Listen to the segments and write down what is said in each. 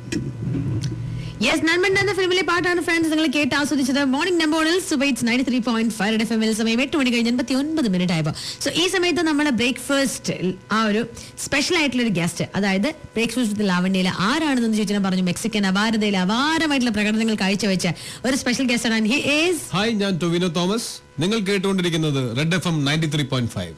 Yes Nanmanda എന്ന ഫിലിമിലെ പാട്ടാണ് friends നിങ്ങൾ കേട്ട് ആസ്വദിച്ചത് morning നമ്പോണിൽ സുബൈറ്റ്സ് ninety three point five F എമ്മിൽ സമയം എട്ട് മണി കഴിഞ്ഞ് എൺപത്തി ഒൻപത് മിനിറ്റ് ആയപ്പോൾ സോ ഈ സമയത്ത് നമ്മുടെ ബ്രേക്ക്ഫാസ്റ്റ് ആ ഒരു സ്പെഷ്യൽ ആയിട്ടുള്ള ഒരു ഗസ്റ്റ് അതായത് ബ്രേക്ക്ഫാസ്റ്റ് വിത്ത് ലാവണ്യയിൽ ആരാണെന്ന് ചോദിച്ചാൽ പറഞ്ഞു മെക്സിക്കൻ അപാരതയിൽ അപാരമായിട്ടുള്ള പ്രകടനങ്ങൾ കാഴ്ചവെച്ച ഒരു സ്പെഷ്യൽ ഗസ്റ്റ് ആണ് ഹി ഈസ് ഹായ് ഞാൻ ടൊവിനോ തോമസ് നിങ്ങൾ കേട്ടുകൊണ്ടിരിക്കുന്നത് red F M ninety three point five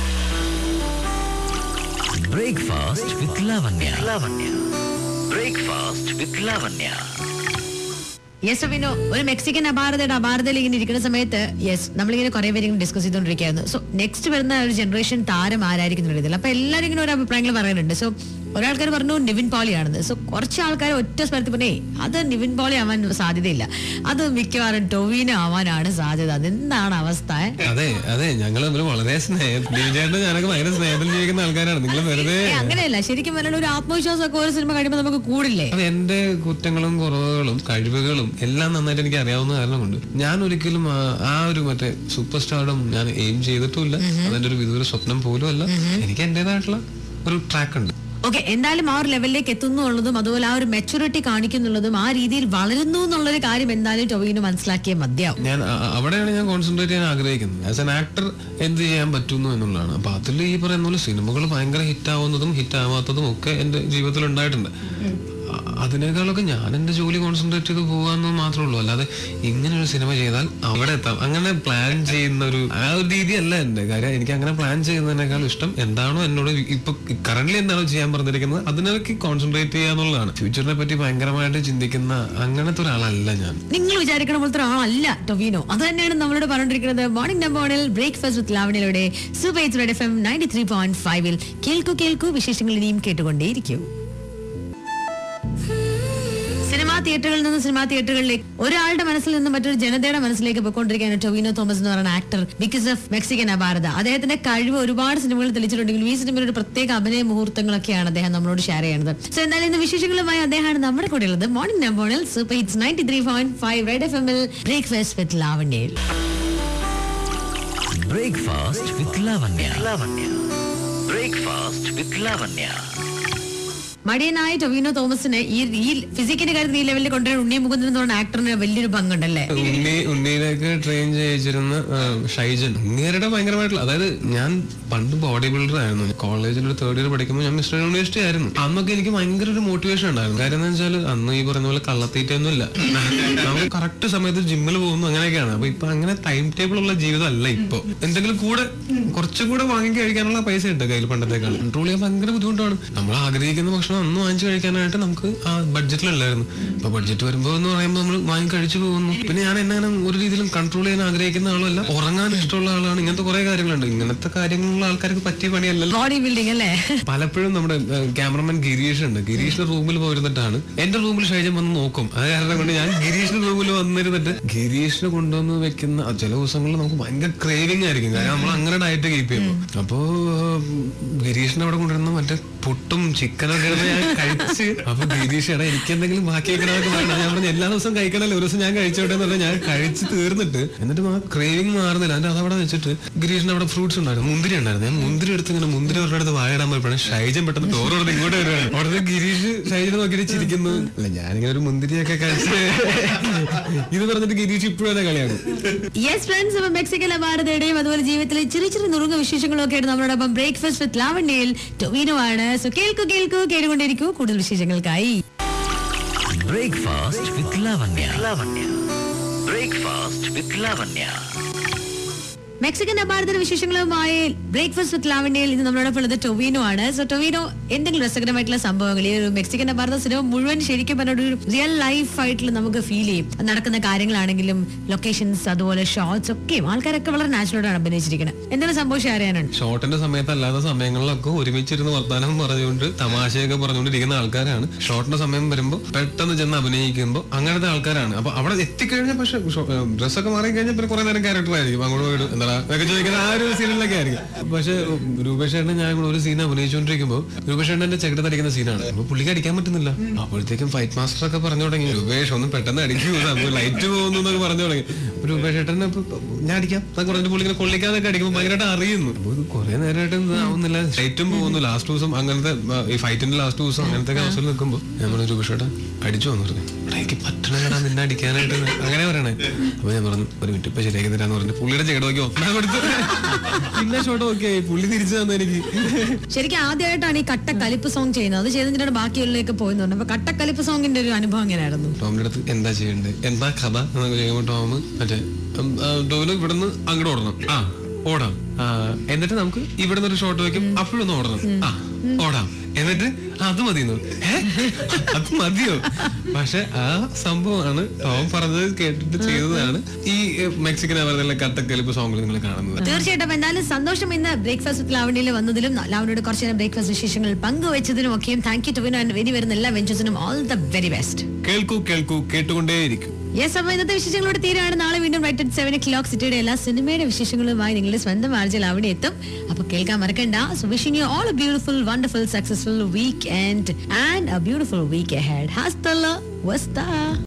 Breakfast with Lavanya. Lavanya. Breakfast with Lavanya. Yes വിനോ ഒരു മെക്സിക്കൻ അപാരതയുടെ അപാരതയിൽ ഇങ്ങനെ ഇരിക്കുന്ന സമയത്ത് യെസ് നമ്മളിങ്ങനെ കുറെ പേര് ഇങ്ങനെ ഡിസ്കസ് ചെയ്തുകൊണ്ടിരിക്കുകയായിരുന്നു സോ നെക്സ്റ്റ് വരുന്ന ഒരു ജനറേഷൻ താരം ആരായിരിക്കും എന്നുള്ളതിൽ അപ്പൊ എല്ലാവരും ഇങ്ങനെ ഒരു അഭിപ്രായങ്ങൾ പറയുന്നുണ്ട് സോ ഒരാൾക്കാർ പറഞ്ഞു നിവിൻ പോളി ആണെന്ന് സോ കുറച്ച് ആൾക്കാർ ഒറ്റ സ്ഥലത്ത് പറഞ്ഞേ അത് നിവിൻ പോളി ആവാൻ സാധ്യതയില്ല അത് മിക്കവാറും ടൊവീനോ ആവാനാണ് സാധ്യത അതെന്താണ് അവസ്ഥ ഏ? അതെ അതെ ഞങ്ങൾ തമ്മിൽ വളരെ സ്നേഹം ചേട്ടൻ ഞാനൊക്കെ ഭയങ്കര സ്നേഹത്തിൽ ജീവിക്കുന്ന ആൾക്കാരാണ് നിങ്ങൾ വെറുതെ ഏ, അങ്ങനെയല്ല ശരിക്കും പറഞ്ഞാൽ ഒരു ആത്മവിശ്വാസമൊക്കെ ഒരു സിനിമ കഴിയുമ്പോൾ നമുക്ക് കൂടില്ലേ അത് എന്റെ കുറ്റങ്ങളും കുറവുകളും കഴിവുകളും എല്ലാം നന്നായിട്ട് എനിക്ക് അറിയാവുന്ന കാരണം കൊണ്ട് ഞാൻ ഒരിക്കലും ആ- ആ ഒരു മറ്റേ സൂപ്പർ സ്റ്റാർഡും ഞാൻ എയിം ചെയ്തിട്ടുമില്ല അതെന്റെ ഒരു വിദൂര സ്വപ്നം പോലും അല്ല എനിക്ക് എന്റേതായിട്ടുള്ള ഒരു ട്രാക്ക് ഉണ്ട് ഓക്കെ എന്തായാലും ആ ഒരു ലെവലിലേക്ക് എത്തുന്നു എന്നുള്ളതും അതുപോലെ ആ ഒരു മെച്ചൂരിറ്റി കാണിക്കുന്നുള്ളതും ആ രീതിയിൽ വളരുന്നു എന്നുള്ളൊരു കാര്യം എന്തായാലും ടൊവിന് മനസ്സിലാക്കിയേ മതിയാവും ഞാൻ അ- അ- അവിടെയാണ് ഞാൻ കോൺസെൻട്രേറ്റ് ചെയ്യാൻ ആഗ്രഹിക്കുന്നത് ആസ് എൻ ആക്ടർ എന്ത് ചെയ്യാൻ പറ്റുന്നു എന്നുള്ളതാണ് അപ്പൊ അതിൽ ഈ പറയുന്ന പോലെ സിനിമകൾ ഭയങ്കര ഹിറ്റ് ആവുന്നതും ഹിറ്റ് ആവാത്തതും ഒക്കെ എന്റെ ജീവിതത്തിൽ ഉണ്ടായിട്ടുണ്ട് അ- അതിനേക്കാളൊക്കെ ഞാൻ എന്റെ ജോലി കോൺസെൻട്രേറ്റ് ചെയ്ത് പോകാന്ന് മാത്രമേ ഉള്ളൂ അല്ലാതെ ഇങ്ങനെ ഒരു സിനിമ ചെയ്താൽ അവിടെ എത്താം അങ്ങനെ പ്ലാൻ ചെയ്യുന്ന ഒരു ആ ഒരു രീതിയല്ല എന്റെ കാര്യം എനിക്ക് അങ്ങനെ പ്ലാൻ ചെയ്യുന്നതിനേക്കാൾ ഇഷ്ടം എന്താണോ എന്നോട് ഇപ്പൊ കറന്റ് എന്താണോ ചെയ്യാൻ പറഞ്ഞിരിക്കുന്നത് അതിനൊക്കെ കോൺസെൻട്രേറ്റ് ചെയ്യാന്നുള്ളതാണ് ഫ്യൂച്ചറിനെ പറ്റി ഭയങ്കരമായിട്ട് ചിന്തിക്കുന്ന അങ്ങനത്തെ ഒരാളല്ല ഞാൻ നിങ്ങൾ വിചാരിക്കണ പോലത്തെ ഒരാളല്ല ടൊവിനോ അത് തന്നെയാണ് നമ്മളോട് പറഞ്ഞിരിക്കുന്നത് മോർണിംഗ് നമ്പോണിൽ ബ്രേക്ക്ഫാസ്റ്റ് വിത്ത് ലാവണിലൂടെ സുബൈത്ത് F M ninety three point ഫൈവിൽ കേൾക്കൂ കേൾക്കൂ വിശേഷങ്ങൾ ഇനിയും കേട്ടുകൊണ്ടേയിരിക്കൂ സിനിമാ തിയേറ്ററുകളിൽ നിന്ന് സിനിമാ തിയേറ്ററുകളിലേക്ക് ഒരാളുടെ മനസ്സിൽ നിന്ന് മറ്റൊരു ജനതയുടെ മനസ്സിലേക്ക് പോയിക്കൊണ്ടിരിക്കുകയാണ് ടൊവിനോ തോമസ് എന്ന് പറയുന്ന actor because of Mexican Aparatha അദ്ദേഹത്തിന്റെ കഴിവ് ഒരുപാട് സിനിമകൾ തെളിച്ചിട്ടുണ്ടെങ്കിലും ഈ സിനിമയിൽ ഒരു പ്രത്യേക അഭിനയ മുഹൂർത്തങ്ങളൊക്കെയാണ് അദ്ദേഹം നമ്മളോട് ഷെയർ ചെയ്യുന്നത് സോ എന്തായാലും ഇന്ന് വിശേഷങ്ങളുമായി അദ്ദേഹമാണ് നമ്മുടെ കൂടെ ഉള്ളത് മോർണിംഗ് നമ്പോണിൽ super hits ninety three point five red F എമ്മിൽ ബ്രേക്ക്ഫാസ്റ്റ് വിത്ത് ലാവണ്യയിൽ Breakfast with Lavanya. Lavanya. Breakfast with Lavanya. മടിയനായ ടൊവിനോ തോമസിന് ഈ ഈ ഫിസിക്കിന്റെ കാര്യത്തിൽ ഈ ലെവലിൽ കൊണ്ടുവരാൻ ഉണ്ണി മുകുന്ദൻ എന്ന് പറഞ്ഞ ആക്ടറിന് വലിയൊരു പങ്കുണ്ടല്ലേ ഉണ്ണി ഉണ്ണിയിലേക്ക് ട്രെയിൻ ചെയ്യിച്ചിരുന്ന ആ, ഷൈജൻ ഉണ്ണിയരുടെ ഭയങ്കരമായിട്ടുള്ള അതായത് ഞാൻ പണ്ട് ബോഡി ബിൽഡർ ആയിരുന്നു കോളേജിൽ ഒരു തേർഡ് ഇയർ പഠിക്കുമ്പോൾ ഞാൻ മിസ്റ്റർ യൂണിവേഴ്സിറ്റി ആയിരുന്നു അന്നൊക്കെ എനിക്ക് ഭയങ്കര ഒരു മോട്ടിവേഷൻ ഉണ്ടായിരുന്നു കാര്യം എന്താ വെച്ചാൽ അന്ന് ഈ പറയുന്ന പോലെ കള്ളത്തീറ്റൊന്നും ഇല്ല നമുക്ക് കറക്റ്റ് സമയത്ത് ജിമ്മിൽ പോകുന്നു അങ്ങനെയൊക്കെയാണ് അപ്പൊ ഇപ്പൊ അങ്ങനെ ടൈം ടേബിൾ ഉള്ള ജീവിതം അല്ല ഇപ്പൊ എന്തെങ്കിലും കൂടെ കുറച്ചും കൂടെ വാങ്ങി കഴിക്കാനുള്ള പൈസ ഉണ്ട് കയ്യിൽ പണ്ടത്തേക്കാൾ കൺട്രോൾ ചെയ്യാൻ ഭയങ്കര ബുദ്ധിമുട്ടാണ് നമ്മൾ ആഗ്രഹിക്കുന്ന ഭക്ഷണം അന്ന് വാങ്ങിച്ചു കഴിക്കാനായിട്ട് നമുക്ക് ആ ബഡ്ജറ്റിലല്ലായിരുന്നു ഇപ്പൊ ബഡ്ജറ്റ് വരുമ്പോൾ എന്ന് പറയുമ്പോൾ നമ്മൾ വാങ്ങി കഴിച്ചു പോകുന്നു പിന്നെ ഞാൻ എന്നെ അങ്ങനെ ഒരു രീതിയിലും കൺട്രോൾ ചെയ്യാൻ ആഗ്രഹിക്കുന്ന ആളല്ല ഉറങ്ങാൻ ഇഷ്ടമുള്ള ആളാണ് ഇങ്ങനത്തെ കുറെ കാര്യങ്ങളുണ്ട് ഇങ്ങനത്തെ കാര്യങ്ങൾ ആൾക്കാർക്ക് പറ്റിയ പണിയല്ലല്ലോ ബോഡി ബിൽഡിംഗ് അല്ലേ പലപ്പോഴും നമ്മുടെ ക്യാമറമാൻ ഗിരീഷ് ഉണ്ട് ഗിരീഷിന്റെ റൂമിൽ പോയിരുന്നിട്ടാണ് എന്റെ റൂമിൽ ഷൈജൻ വന്ന് നോക്കും അത് കാരണം കൊണ്ട് ഞാൻ ഗിരീഷിന്റെ റൂമിൽ വന്നിരുന്നിട്ട് ഗിരീഷിനെ കൊണ്ടുവന്ന് വെക്കുന്ന ആ ചില ദിവസങ്ങളിൽ നമുക്ക് ഭയങ്കര ക്രേവിംഗ് ആയിരിക്കും കാരണം നമ്മൾ അങ്ങനെ ഡയറ്റ് കീപ്പ് ചെയ്യും അപ്പോ ഗിരീഷിനെ അവിടെ കൊണ്ടുവരുന്ന മറ്റേ പുട്ടും ചിക്കനൊക്കെ ഇരുന്ന് ഞാൻ കഴിച്ച് അപ്പൊ ഗിരീഷ് എടാ എനിക്ക് എന്തെങ്കിലും ബാക്കി വെക്കണമെന്നൊക്കെ പറഞ്ഞു ഞാൻ പറഞ്ഞു എല്ലാ ദിവസവും കഴിക്കണല്ലോ ഒരു ദിവസം ഞാൻ കഴിച്ചോട്ടെ എന്ന് പറഞ്ഞാൽ ഞാൻ കഴിച്ച് തീർന്നിട്ട് എന്നിട്ടും ആ ക്രേവിംഗ് മാറുന്നില്ല എന്നിട്ട് അതവിടെ വെച്ചിട്ട് ഗിരീഷിന് അവിടെ ഫ്രൂട്ട്സ് ഉണ്ടായിരുന്നു മുന്തിരി ഉണ്ടായിരുന്നു ഞാൻ മുന്തിരി എടുത്ത് ഇങ്ങനെ മുന്തിരി അവരുടെ അടുത്ത് വായിടാൻ പോയപ്പോഴാണ് ഷൈജൻ പെട്ടെന്ന് ഡോർ എടുത്ത് ഇങ്ങോട്ട് വരുവാണ് അവിടുത്തെ ഗിരീഷ് ഷൈജനെ നോക്കിയിട്ട് ചിരിക്കുന്നു അല്ല ഞാനിങ്ങനെ ഒരു മുന്തിരിയൊക്കെ കഴിച്ച് ഇത് പറഞ്ഞിട്ട് ഗിരീഷ് ഇപ്പോഴും എന്നെ കളിയാക്കും യെസ് ഫ്രണ്ട്സ് അപ്പൊ മെക്സിക്കൻ അപാരതയുടെയും അതുപോലെ ജീവിതത്തിലെ ചെറിയ ചെറിയ നുറുങ്ങ വിശേഷങ്ങളും ഒക്കെ ആയിട്ട് നമ്മളോടൊപ്പം ബ്രേക്ക്ഫാസ്റ്റ് വിത്ത് ലാവണ്യയിൽ ടൊവിനോ ആണ് സോ കേൾക്കൂ കേൾക്കൂ കേട്ടുകൊണ്ടിരിക്കൂ കൂടുതൽ വിശേഷങ്ങൾക്കായി Breakfast with Lavanya. Lavanya. Breakfast with Lavanya. Mexican അപാരതയുടെ വിശേഷങ്ങളുമായി ബ്രേക്ക്ഫാസ്റ്റ് വിത്ത് ലാവണ്യയിൽ ഇന്ന് നമ്മളോടൊപ്പം ഉള്ളത് ടൊവിനോ ആണ് സോ ടൊവിനോ എന്തെങ്കിലും രസകരമായിട്ടുള്ള സംഭവങ്ങൾ ഈ ഒരു മെക്സിക്കൻ അപാരത സിനിമ മുഴുവൻ ശരിക്കും പറഞ്ഞ ഒരു റിയൽ ലൈഫ് ആയിട്ടുള്ള നമുക്ക് ഫീൽ ചെയ്യും നടക്കുന്ന കാര്യങ്ങളാണെങ്കിലും ലൊക്കേഷൻസ് അതുപോലെ ഷോർട്സ് ഒക്കെയും ആൾക്കാരൊക്കെ വളരെ നാച്ചുറലായിട്ടാണ് അഭിനയിച്ചിരിക്കുന്നത് എന്തെങ്കിലും സംഭവിച്ചു അറിയാനുണ്ട് ഷോട്ടിന്റെ സമയത്ത് അല്ലാത്ത സമയങ്ങളിലൊക്കെ ഒരുമിച്ചിരുന്ന് വർത്താനം പറഞ്ഞുകൊണ്ട് തമാശയൊക്കെ പറഞ്ഞുകൊണ്ടിരിക്കുന്ന ആൾക്കാരാണ് ഷോട്ടിന്റെ സമയം വരുമ്പോൾ പെട്ടെന്ന് ചെന്ന് അഭിനയിക്കുമ്പോൾ അങ്ങനത്തെ ആൾക്കാരാണ് അപ്പൊ അവിടെ എത്തിക്കഴിഞ്ഞാൽ പക്ഷെ ഡ്രസ്സൊക്കെ മാറി കഴിഞ്ഞാൽ പിന്നെ കുറെ നേരം ക്യാരക്ടർ ആയിരിക്കും അങ്ങോട്ട് പോയിട്ട് എന്താ എന്താ എന്നൊക്കെ ചോദിക്കുന്ന ആ ഒരു സീനിലൊക്കെ ആയിരിക്കും പക്ഷെ രൂപേഷ് ഏട്ടൻ ഞാൻ കൂടെ ഒരു സീൻ അഭിനയിച്ചുകൊണ്ടിരിക്കുമ്പോൾ രൂപേഷ് ഏട്ടൻ എന്റെ ചെകിടത്ത് അടിക്കുന്ന സീനാണ് അപ്പൊ പുള്ളിക്ക് അടിക്കാൻ പറ്റുന്നില്ല അപ്പോഴത്തേക്കും ഫൈറ്റ് മാസ്റ്റർ ഒക്കെ പറഞ്ഞു തുടങ്ങി രൂപേഷ് ഒന്ന് പെട്ടെന്ന് അടിക്കൂ ലൈറ്റ് പോകുന്നു എന്നൊക്കെ പറഞ്ഞു തുടങ്ങി അപ്പൊ രൂപേഷ് ഏട്ടൻ ഇപ്പൊ ഞാൻ അടിക്കാം എന്നൊക്കെ പറഞ്ഞിട്ട് പുള്ളി ഇങ്ങനെ കൊള്ളിക്കാതൊക്കെ അടിക്കുമ്പോൾ ഭയങ്കരമായിട്ട് അറിയുന്നു അപ്പൊ ഇത് കുറെ നേരമായിട്ട് ഇത് ആവുന്നില്ല ലൈറ്റും പോകുന്നു ലാസ്റ്റ് ദിവസം അങ്ങനത്തെ ആ, ഈ ഫൈറ്റിന്റെ ലാസ്റ്റ് ദിവസം അങ്ങനത്തെ അവസരം നിൽക്കുമ്പോൾ ഞാൻ പറഞ്ഞു രൂപേഷ് ഏട്ടാ അടിച്ചു വന്നു പറഞ്ഞു "എടാ, എനിക്ക് പറ്റണടാ നിന്നെ അടിക്കാനായിട്ട് എന്ന്." അങ്ങനെ പറയണേ അപ്പൊ ഞാൻ പറഞ്ഞു ഒരു മിനിറ്റ് ഇപ്പൊ ശരിയാക്കി തരാന്ന് പറഞ്ഞു പുള്ളിയുടെ ചെകിട നോക്കി ഒന്നാ കൊടുത്തു പിന്നെ ഷോട്ട് ഓക്കെ പുള്ളി തിരിച്ചു തന്നു എനിക്ക് ശരിക്കും ആദ്യമായിട്ടാണ് ഈ കട്ട കലിപ്പ് സോങ് ചെയ്യുന്നത് അത് ചെയ്തതിന്റെ ബാക്കിയുള്ളിലേക്ക് പോയിന്നുണ്ട് അപ്പൊ കട്ട കലിപ്പ് സോങ്ങിന്റെ ഒരു അനുഭവം എങ്ങനെയായിരുന്നു ടോമിന്റെ അടുത്ത് എന്താ ചെയ്യണ്ടേ എന്താ കഥ എന്നൊക്കെ ചെയ്യുമ്പോൾ ടോം മറ്റേ ഉം, ആ, ടോമിന് ഇവിടുന്ന് അങ്ങോട്ട് ഓടണം ആ ഓടാം ആ, എന്നിട്ട് നമുക്ക് ഇവിടുന്ന് ഒരു ഷോട്ട് വെക്കും അപ്പോഴൊന്ന് ഓടണം ആ ഓടാം എന്നിട്ട് അത് മതി അത് മതിയോ പക്ഷെ ആ സംഭവമാണ് ടോം പറഞ്ഞത് കേട്ടിട്ട് ചെയ്തതാണ് ഈ എ, മെക്സിക്കൻ അവരുടെ കട്ടക്കലിപ്പ് സോങ്ങിൽ നിങ്ങൾ കാണുന്നത് തീർച്ചയായിട്ടും അപ്പൊ എന്തായാലും സന്തോഷം ഇന്ന് ബ്രേക്ക്ഫാസ്റ്റ് ലാവണിയിൽ വന്നതിലും ലാവണിയോട് കുറച്ച് നേരം ബ്രേക്ക്ഫാസ്റ്റ് വിശേഷങ്ങൾ പങ്കുവച്ചതിനും ഒക്കെയും താങ്ക് യു ടൊവിനോ ആൻഡ് ഇനി വരുന്ന എല്ലാ വെഞ്ചേഴ്സിനും ഓൾ ദ വെരി ബെസ്റ്റ് കേൾക്കൂ കേൾക്കൂ കേട്ടുകൊണ്ടേയിരിക്കും യെസ് അപ്പൊ ഇന്നത്തെ വിശേഷങ്ങളോട് തീരാണ് നാളെ വീണ്ടും റൈറ്റ് അറ്റ് സെവൻ ക്ലോക്ക് സിറ്റിയുടെ എല്ലാ സിനിമയുടെ വിശേഷങ്ങളുമായി നിങ്ങളുടെ സ്വന്തം ആർജൽ അവിടെ എത്തും അപ്പൊ കേൾക്കാൻ മറക്കണ്ട so wishing you all a beautiful wonderful successful week and and a beautiful week ahead ഹാസ്തല്ല വസ്താ